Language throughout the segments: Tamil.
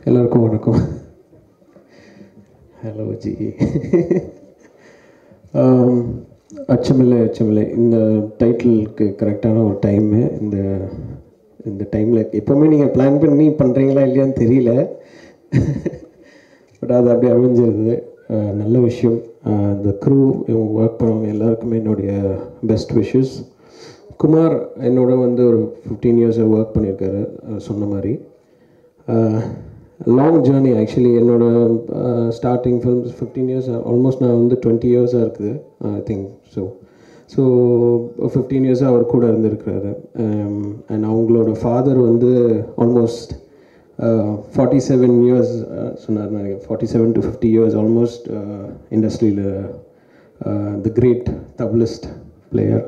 எல்லாருக்கும் வணக்கம் ஹலோ ஜி ஆம், அச்சமில்லை அச்சமில்லை இந்த டைட்டிலுக்கு கரெக்டான ஒரு டைமு இந்த இந்த டைமில் எப்போவுமே நீங்கள் பிளான் பண்ணி பண்ணுறீங்களா இல்லையான்னு தெரியல பட் அது அப்படி அமைஞ்சிருது அஹ், நல்ல விஷயம் அஹ், இந்த க்ரூ ஒர்க் பண்ணவங்க எல்லாருக்குமே என்னுடைய பெஸ்ட் விஷஸ் குமார் என்னோட வந்து ஒரு ஃபிஃப்டீன் இயர்ஸாக ஒர்க் பண்ணியிருக்காரு அஹ், சொன்ன மாதிரி லாங் ஜேர்னி ஆக்சுவலி என்னோட starting films fifteen years almost நான் வந்து டுவெண்ட்டி இயர்ஸாக இருக்குது I think so so fifteen இயர்ஸாக அவர் கூட இருந்திருக்கிறாரு அண்ட் அவங்களோட ஃபாதர் வந்து ஆல்மோஸ்ட் ஃபார்ட்டி செவன் இயர்ஸ் சொன்னார் நினைக்கிறேன் forty seven to fifty years almost இண்டஸ்ட்ரியில் தி கிரேட் தப்லிஸ்ட் பிளேயர்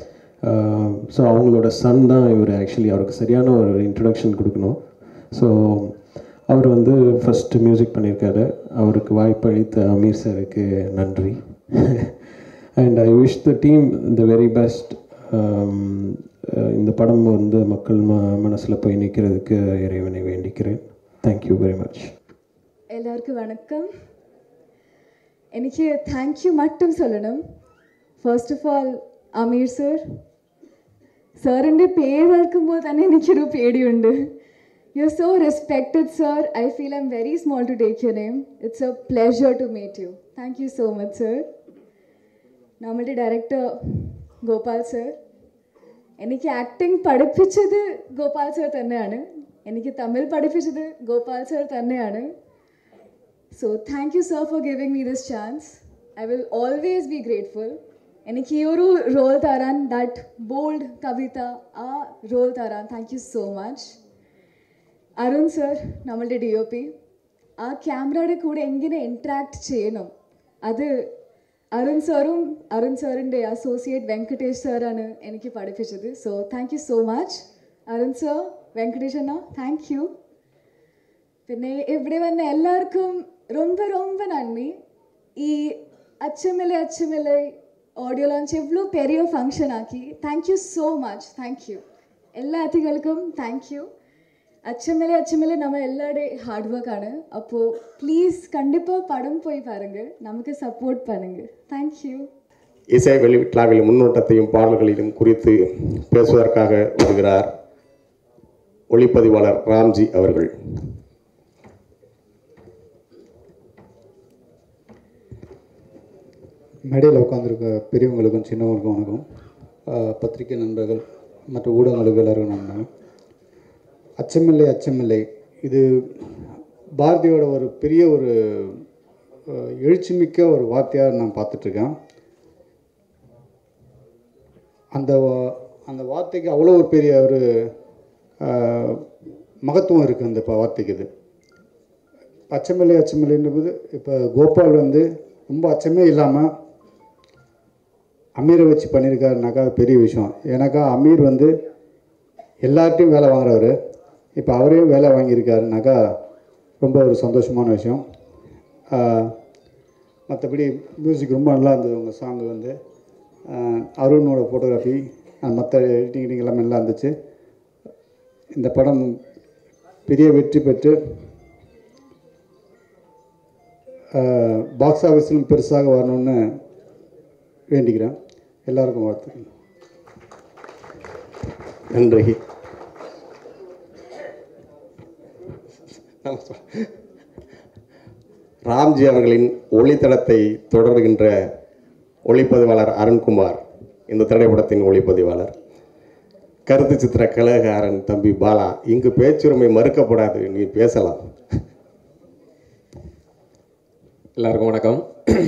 ஸோ அவங்களோட சன் தான் இவர் ஆக்சுவலி அவருக்கு சரியான ஒரு இன்ட்ரடக்ஷன் கொடுக்கணும் ஸோ அவர் வந்து ஃபஸ்ட்டு மியூசிக் பண்ணியிருக்காரு அவருக்கு வாய்ப்பளித்த அமீர் சாருக்கு நன்றி and I wish the team the very best இந்த படம் வந்து மக்கள் ம மனசில் போய் நிற்கிறதுக்கு இறைவனை வேண்டிக்கிறேன் தேங்க்யூ வெரி மச் எல்லாருக்கும் வணக்கம் എനിക്ക് താങ്ക് യു മട്ടും சொல்லണം first of all Ameer sir സാറിൻ്റെ പേര് കേൾക്കുമ്പോൾ തന്നെ എനിക്കൊരു പേടിയുണ്ട് you are so respected sir I feel I am very small to take your name it's a pleasure to meet you thank you so much sir നമ്മളുടെ ഡയറക്ടർ ഗോപാൽ സർ എനിക്ക് ആക്ടിങ് പഠിപ്പിച്ചത് ഗോപാൽ സർ തന്നെയാണ് എനിക്ക് തമിഴ് പഠിപ്പിച്ചത് ഗോപാൽ സർ തന്നെയാണ് so thank you sir for giving me this chance I will always be grateful എനിക്ക് ഈ ഒരു റോൾ തരാൻ ദാറ്റ് ബോൾഡ് കവിത ആ റോൾ തരാൻ thank you so much Arun sir നമ്മളുടെ ഡി ഒ പി ആ ക്യാമറയുടെ കൂടെ എങ്ങനെ ഇൻട്രാക്ട് ചെയ്യണം അത് അരുൺ സാറും അരുൺ സാറിൻ്റെ അസോസിയേറ്റ് വെങ്കടേഷ് സാറാണ് എനിക്ക് പഠിപ്പിച്ചത് so thank you so much Arun sir Venkatesh അണ്ണ താങ്ക് യു പിന്നെ ഇവിടെ വന്ന എല്ലാവർക്കും ரொம்ப ரொம்ப நன்றி ഈ അച്ചമില്ലെ അച്ചമില്ലെ ഓഡിയോ ലോഞ്ച് എவ்வளோ பெரிய ஃபங்க்ஷன் ஆக்கி தேங்க்யூ ஸோ மச் தேங்க்யூ எல்லா அதிகளுக்கும் தேங்க்யூ அச்சமில்லை அச்சமில்லை நம்ம எல்லாருடைய ஹார்ட் ஒர்க் ആണ് അപ്പോൾ ப்ளீஸ் கண்டிப்பாக படம் போய் பாருங்க நமக்கு சப்போர்ட் பண்ணுங்க தேங்க்யூ இசை வெளிவிழாவில் முன்னோட்டத்தையும் பாடல்களிலும் குறித்து பேசுவதற்காக வருகிறார் ஒளிப்பதிவாளர் ராம்ஜி அவர்கள் மேடையில் உட்காந்துருக்க பெரியவங்களுக்கும் சின்னவங்களுக்கும் வணக்கம் ஆஹ் பத்திரிகை நண்பர்கள் மற்ற ஊடகங்களுக்கு எல்லாருக்கும் நன்றி அச்சமில்லை அச்சமில்லை இது பாரதியோட ஒரு பெரிய ஒரு ஆஹ் எழுச்சிமிக்க ஒரு வார்த்தையாக நான் பார்த்துட்ருக்கேன் அந்த வா- அந்த வார்த்தைக்கு அவ்வளோ ஒரு பெரிய ஒரு ஆஹ், மகத்துவம் இருக்குது அந்த ப- வார்த்தைக்கு இது அச்சமில்லை அச்சமில்லைன்றது இப்போ கோபால் வந்து ரொம்ப அச்சமே இல்லாமல் அமீரை வச்சு பண்ணியிருக்காருனாக்கா அது பெரிய விஷயம் ஏன்னாக்கா அமீர் வந்து எல்லார்ட்டையும் வேலை வாங்குறவர் இப்போ அவரையும் வேலை வாங்கியிருக்காருனாக்கா ரொம்ப ஒரு சந்தோஷமான விஷயம் ஆஹ், மற்றபடி மியூசிக் ரொம்ப நல்லா இருந்தது உங்கள் சாங் வந்து ஆஹ், அருணோட ஃபோட்டோகிராஃபி மற்ற எடிட்டிங் எடிட்டிங் எல்லாமே நல்லா இருந்துச்சு இந்த படம் பெரிய வெற்றி பெற்று பாக்ஸ் ஆஃபீஸிலும் பெருசாக வரணும்னு வேண்டிக்கிறேன் எல்லாருக்கும் வாழ்த்துக்கள் நன்றி ராம்ஜி அவர்களின் ஒளித்தடத்தை தொடர்கின்ற ஒளிப்பதிவாளர் அருண்குமார் இந்த திரைப்படத்தின் ஒளிப்பதிவாளர் கருத்து சித்திர கலகாரன் தம்பி பாலா இங்கு பேச்சுரிமை மறுக்கப்படாது நீ பேசலாம் எல்லாருக்கும் வணக்கம்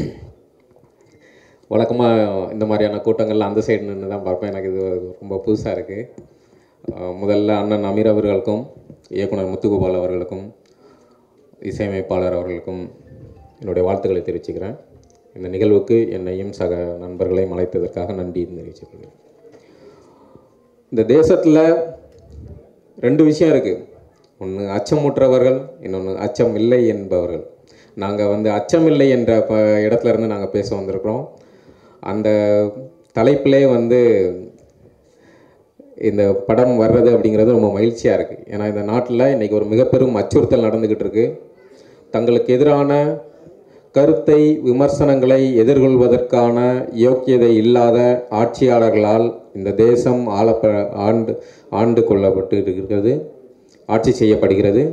வழக்கமாக இந்த மாதிரியான கூட்டங்கள்ல அந்த சைடு நின்று தான் பார்ப்பேன் எனக்கு இது ரொம்ப புதுசாக இருக்குது முதல்ல அண்ணன் அமீர் அவர்களுக்கும் இயக்குனர் முத்துகோபால் அவர்களுக்கும் இசையமைப்பாளர் அவர்களுக்கும் என்னுடைய வாழ்த்துக்களை தெரிவிச்சுக்கிறேன் இந்த நிகழ்வுக்கு என்னையும் சக நண்பர்களையும் அழைத்ததற்காக நன்றி தெரிவிச்சுக்கிறேன் இந்த தேசத்தில் ரெண்டு விஷயம் இருக்குது ஒன்று அச்சமுற்றவர்கள் இன்னொன்று அச்சம் இல்லை என்பவர்கள் நாங்கள் வந்து அச்சமில்லை என்ற ப இடத்துல இருந்து நாங்கள் பேச வந்திருக்கிறோம் அந்த தலைப்பிலே வந்து இந்த படம் வர்றது அப்படிங்கிறது ரொம்ப மகிழ்ச்சியாக இருக்குது ஏன்னா இந்த நாட்டில் இன்றைக்கி ஒரு மிகப்பெரும் அச்சுறுத்தல் நடந்துக்கிட்டு இருக்கு தங்களுக்கு எதிரான கருத்தை விமர்சனங்களை எதிர்கொள்வதற்கான யோக்கியதை இல்லாத ஆட்சியாளர்களால் இந்த தேசம் ஆளப்ப ஆண்டு ஆண்டு கொள்ளப்பட்டு இருக்கிறது ஆட்சி செய்யப்படுகிறது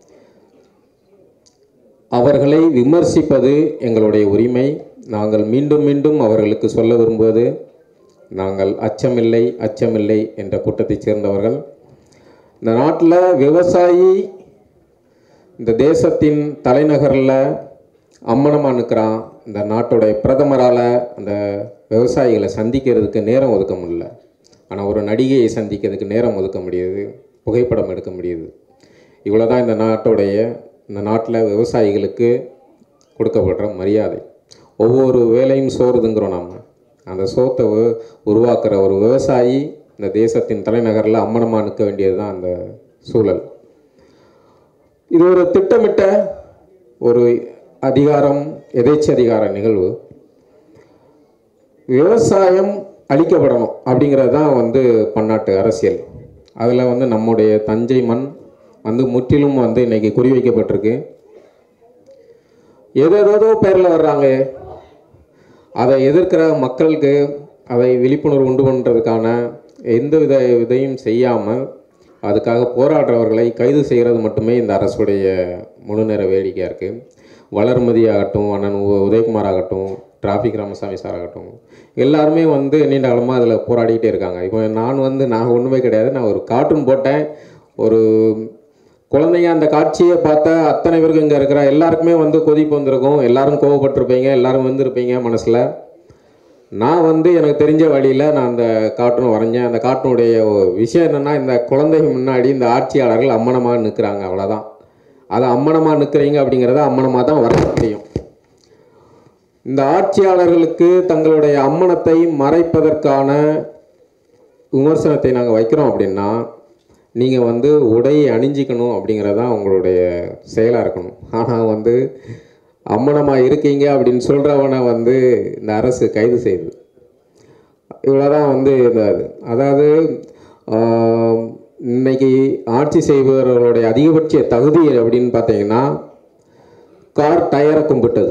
அவர்களை விமர்சிப்பது எங்களுடைய உரிமை நாங்கள் மீண்டும் மீண்டும் அவர்களுக்கு சொல்ல விரும்புவது நாங்கள் அச்சமில்லை அச்சமில்லை என்ற கூட்டத்தைச் சேர்ந்தவர்கள் இந்த நாட்டில் விவசாயி இந்த தேசத்தின் தலைநகரில் அம்மனமாக நிற்கிறான் இந்த நாட்டுடைய பிரதமரால் அந்த விவசாயிகளை சந்திக்கிறதுக்கு நேரம் ஒதுக்க முடியல ஆனால் ஒரு நடிகையை சந்திக்கிறதுக்கு நேரம் ஒதுக்க முடியுது புகைப்படம் எடுக்க முடியுது இவ்வளோ தான் இந்த நாட்டுடைய இந்த நாட்டில் விவசாயிகளுக்கு கொடுக்கப்படுற மரியாதை ஒவ்வொரு வேலையும் சோறுதுங்கிறோம் நம்ம அந்த சோத்தை உ- உருவாக்குற ஒரு விவசாயி இந்த தேசத்தின் தலைநகரில் அம்மனமாக நிற்க வேண்டியது தான் அந்த சூழல் இது ஒரு திட்டமிட்ட ஒரு அதிகாரம் எதேச்ச அதிகார நிகழ்வு விவசாயம் அழிக்கப்படணும் அப்படிங்கிறது தான் வந்து பன்னாட்டு அரசியல் அதில் வந்து நம்முடைய தஞ்சை மண் வந்து முற்றிலும் வந்து இன்னைக்கு குறிவைக்கப்பட்டிருக்கு ஏதேதோ பேரில் வர்றாங்க அதை எதிர்க்கிற மக்களுக்கு அதை விழிப்புணர்வு உண்டு பண்ணுறதுக்கான எந்த வித இதையும் செய்யாமல் அதுக்காக போராடுறவர்களை கைது செய்கிறது மட்டுமே இந்த அரசுடைய முழு நேர வேடிக்கையாக இருக்குது வளர்மதி ஆகட்டும் அண்ணன் உ- உதயகுமார் ஆகட்டும் டிராஃபிக் ராமசாமி சார் ஆகட்டும் எல்லாருமே வந்து நீண்ட காலமாக அதில் போராடிக்கிட்டே இருக்காங்க இப்போ நான் வந்து நான் ஒன்றுமே கிடையாது நான் ஒரு கார்ட்டூன் போட்டேன் ஒரு குழந்தைங்க அந்த காட்சியை பார்த்தா அத்தனை பேருக்கு இங்கே இருக்கிற எல்லாருக்குமே வந்து கொதிப்பு வந்திருக்கும் எல்லாரும் கோவப்பட்டிருப்பீங்க எல்லாரும் வந்திருப்பீங்க மனசில் நான் வந்து எனக்கு தெரிஞ்ச வழியில் நான் அந்த கார்ட்டூன் வரைஞ்சேன் அந்த கார்ட்டூனுடைய விஷயம் என்னென்னா இந்த குழந்தைங்க முன்னாடி இந்த ஆட்சியாளர்கள் அம்மனமாக நிற்கிறாங்க அவ்வளோதான் அது அம்மனமாக நிற்கிறீங்க அப்படிங்கிறத அம்மனமாக தான் வரைய முடியும் இந்த ஆட்சியாளர்களுக்கு தங்களுடைய அம்மனத்தை மறைப்பதற்கான விமர்சனத்தை நாங்கள் வைக்கிறோம் அப்படின்னா நீங்கள் வந்து உடையை அணிஞ்சிக்கணும் அப்படிங்கிறது தான் உங்களுடைய செயலாக இருக்கணும் ஆனால் வந்து அம்மனமாக இருக்கீங்க அப்படின்னு சொல்கிறவனை வந்து இந்த அரசு கைது செய்யுது இவ்வளோதான் வந்து இந்த இது. அதாவது ஆம், இன்னைக்கு ஆட்சி செய்பவர்களுடைய அதிகபட்ச தகுதி அப்படின்னு பார்த்தீங்கன்னா கார் டயரை கும்பிட்டது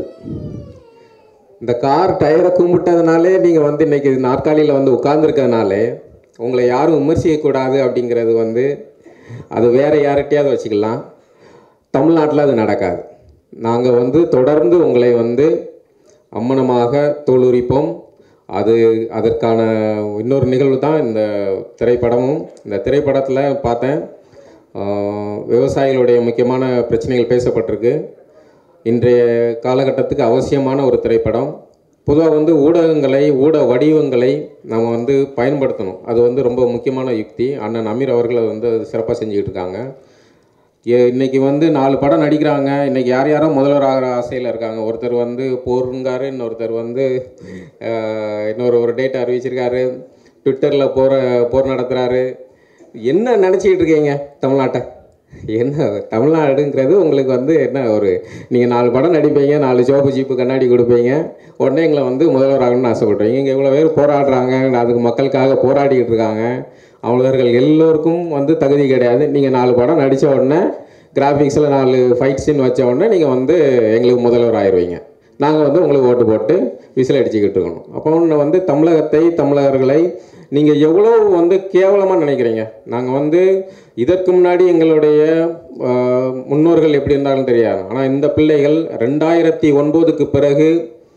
இந்த கார் டயரை கும்பிட்டதுனாலே நீங்கள் வந்து இன்னைக்கு நாற்காலியில் வந்து உட்கார்ந்துருக்கறனாலே உங்களை யாரும் விமர்சிக்கக்கூடாது அப்படிங்கிறது வந்து அது வேறு யார்கிட்டயாவது வச்சுக்கலாம் தமிழ்நாட்டில் அது நடக்காது நாங்கள் வந்து தொடர்ந்து உங்களை வந்து அம்மனமாக தோலுரிப்போம் அது அதற்கான இன்னொரு நிகழ்வு தான் இந்த திரைப்படமும் இந்த திரைப்படத்தில் பார்த்தேன் ஆஹ், விவசாயிகளுடைய முக்கியமான பிரச்சனைகள் பேசப்பட்டிருக்கு இன்றைய காலகட்டத்துக்கு அவசியமான ஒரு திரைப்படம் பொதுவாக வந்து ஊடகங்களை ஊடக வடிவங்களை நம்ம வந்து பயன்படுத்தணும் அது வந்து ரொம்ப முக்கியமான யுக்தி அண்ணன் அமீர் அவர்கள் அதை வந்து சிறப்பாக செஞ்சுக்கிட்டு இருக்காங்க ஏ- இன்னைக்கு வந்து நாலு படம் நடிக்கிறாங்க இன்னைக்கு யார் யாரோ முதல்வர் ஆகிற ஆசையில் இருக்காங்க ஒருத்தர் வந்து போருங்காரு இன்னொருத்தர் வந்து அஹ், இன்னொரு ஒரு டேட் அறிவிச்சிருக்காரு ட்விட்டரில் போற போர் நடத்துகிறாரு என்ன நினச்சிக்கிட்டு இருக்கீங்க தமிழ்நாட்டை என்ன தமிழ்நாடுங்கிறது உங்களுக்கு வந்து என்ன ஒரு நீங்கள் நாலு படம் நடிப்பீங்க நாலு சோப்பு ஜீப்பு கண்ணாடி கொடுப்பீங்க உடனே எங்களை வந்து முதல்வர் ஆகணும்னு ஆசைப்படுறீங்க இங்கே இவ்வளோ பேர் போராடுறாங்க அதுக்கு மக்களுக்காக போராடிக்கிட்டு இருக்காங்க அவர்கள் எல்லோருக்கும் வந்து தகுதி கிடையாது நீங்கள் நாலு படம் நடித்த உடனே கிராஃபிக்ஸில் நாலு ஃபைட் சீன் வச்ச உடனே நீங்கள் வந்து எங்களுக்கு முதல்வர் ஆயிடுவீங்க நாங்கள் வந்து உங்களுக்கு ஓட்டு போட்டு விசில் அடிச்சுக்கிட்டு இருக்கணும் அப்போ ஒன்று வந்து தமிழகத்தை தமிழர்களை நீங்கள் எவ்வளோ வந்து கேவலமாக நினைக்கிறீங்க நாங்கள் வந்து இதற்கு முன்னாடி எங்களுடைய ஆஹ், முன்னோர்கள் எப்படி இருந்தாலும் தெரியாது ஆனால் இந்த பிள்ளைகள் ரெண்டாயிரத்தி ஒன்பதுக்கு பிறகு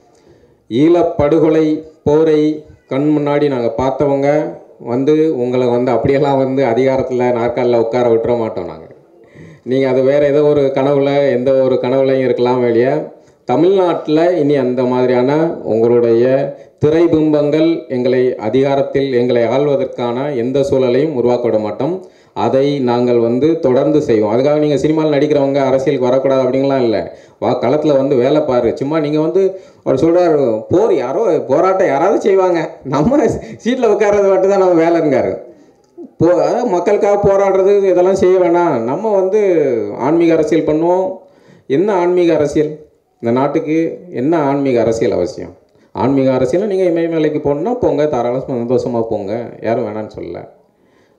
ஈழப்படுகொலை போரை கண் முன்னாடி நாங்கள் பார்த்தவங்க வந்து உங்களை வந்து அப்படியெல்லாம் வந்து அதிகாரத்தில் நாற்காலில் உட்கார விட்டுற மாட்டோம் நாங்கள் நீங்கள் அது வேறு ஏதோ ஒரு கனவுல எந்த ஒரு கனவுலையும் இருக்கலாம் வெளியே தமிழ்நாட்டில் இனி அந்த மாதிரியான உங்களுடைய திரைபிம்பங்கள் எங்களை அதிகாரத்தில் எங்களை ஆள்வதற்கான எந்த சூழலையும் உருவாக்க விட மாட்டோம் அதை நாங்கள் வந்து தொடர்ந்து செய்வோம் அதுக்காக நீங்கள் சினிமாவில் நடிக்கிறவங்க அரசியலுக்கு வரக்கூடாது அப்படிங்கலாம் இல்லை வா களத்தில் வந்து வேலை பாரு சும்மா நீங்கள் வந்து அவர் சொல்கிறாரு போர் யாரோ போராட்டம் யாராவது செய்வாங்க நம்ம சீட்டில் உட்கார்றது மட்டும் தான் நம்ம வேலைங்காரு போ அதாவது மக்களுக்காக போராடுறது இதெல்லாம் செய்ய வேணாம் நம்ம வந்து ஆன்மீக அரசியல் பண்ணுவோம் என்ன ஆன்மீக அரசியல் இந்த நாட்டுக்கு என்ன ஆன்மீக அரசியல் அவசியம் ஆன்மீக அரசியலை நீங்கள் இமயமலைக்கு போகணுன்னா போங்க தாராளம் சந்தோஷமாக போங்க யாரும் வேணான்னு சொல்லல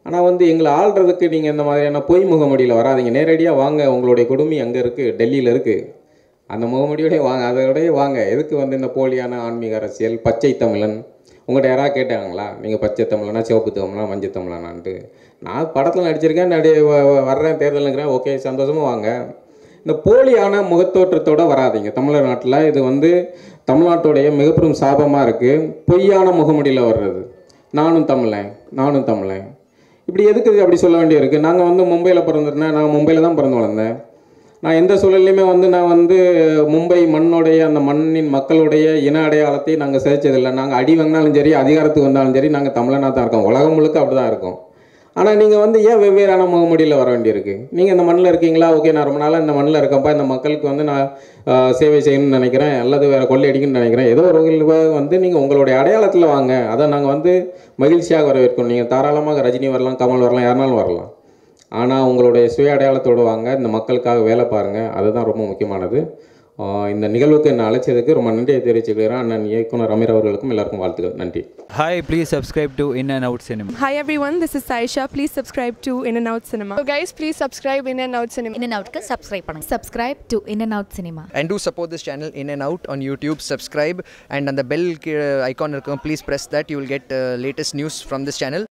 ஆனால் வந்து எங்களை ஆள்றதுக்கு நீங்கள் இந்த மாதிரியான பொய் முகமடியில் வராதீங்க நேரடியாக வாங்க உங்களுடைய கொடுமை அங்கே இருக்குது டெல்லியில் இருக்குது அந்த முகமடியோடய வாங்க அதோடய வாங்க எதுக்கு வந்து இந்த போலியான ஆன்மீக அரசியல் பச்சை தமிழன் உங்கள்கிட்ட யாராவது கேட்டாங்களா நீங்கள் பச்சை தமிழனா சிவப்பு தமிழனா மஞ்சள் தமிழனான்ட்டு நான் படத்தில் நடிச்சிருக்கேன் நடி வ- வ- வர்றேன் தேர்தலுங்கிறேன் ஓகே சந்தோஷமாக வாங்க இந்த போலியான முகத்தோற்றத்தோட வராதீங்க தமிழ்நாட்டில் இது வந்து தமிழ்நாட்டுடைய மிகப்பெரும் சாபமாக இருக்குது பொய்யான முகமுடியில் வர்றது நானும் தமிழன் நானும் தமிழன் இப்படி எதுக்கு அப்படி சொல்ல வேண்டியிருக்கு நாங்கள் வந்து மும்பையில் பிறந்திருந்தேன் நான் மும்பையில் தான் பிறந்து வளர்ந்தேன் நான் எந்த சூழல்லையுமே வந்து நான் வந்து மும்பை மண்ணுடைய அந்த மண்ணின் மக்களுடைய இன அடையாளத்தை நாங்கள் சேர்த்ததில்லை நாங்கள் அடி வாங்கினாலும் சரி அதிகாரத்துக்கு வந்தாலும் சரி நாங்கள் தமிழனாக தான் இருக்கோம் உலகம் முழுக்க அப்படி தான் இருக்கோம் ஆனால் நீங்கள் வந்து ஏன் வெவ்வேறான முகமுடியில் வர வேண்டியிருக்கு நீங்கள் இந்த மண்ணில் இருக்கீங்களா ஓகே நான் ரொம்ப நாளாக இந்த மண்ணில் இருக்கேன்ப்பா இந்த மக்களுக்கு வந்து நான் ஆஹ், சேவை செய்யணும்னு நினைக்கிறேன் அல்லது வேறு கொள்ளையடிக்கணும்னு நினைக்கிறேன் ஏதோ ஒரு வகையில் வந்து நீங்கள் உங்களுடைய அடையாளத்தில் வாங்க அதை நாங்கள் வந்து மகிழ்ச்சியாக வரவேற்கணும் நீங்கள் தாராளமாக ரஜினி வரலாம் கமல் வரலாம் யாருனாலும் வரலாம் ஆனால் உங்களுடைய சுய அடையாளத்தோடு வாங்க இந்த மக்களுக்காக வேலை பாருங்கள் அதுதான் ரொம்ப முக்கியமானது ஆஹ் இந்த நிகழ்வுக்கு என்னை அழைச்சதுக்கு ரொம்ப நன்றியை தெரிவிச்சுக்கிறேன் அண்ணன் இயக்குனர் அமீர் அவர்களுக்கும் எல்லாருக்கும் வாழ்த்துக்கள் நன்றி Hi, please subscribe to In and Out Cinema. Hi everyone, this is Saisha. Please subscribe to In and Out Cinema. So guys, please subscribe In and Out Cinema. In and அவுட்க்கு சப்ஸ்கிரைப் பண்ணுங்க subscribe to in and out cinema and do support this channel in and out on youtube subscribe and on the bell ki- icon இருக்கும், please press that you will get uh, latest news from this channel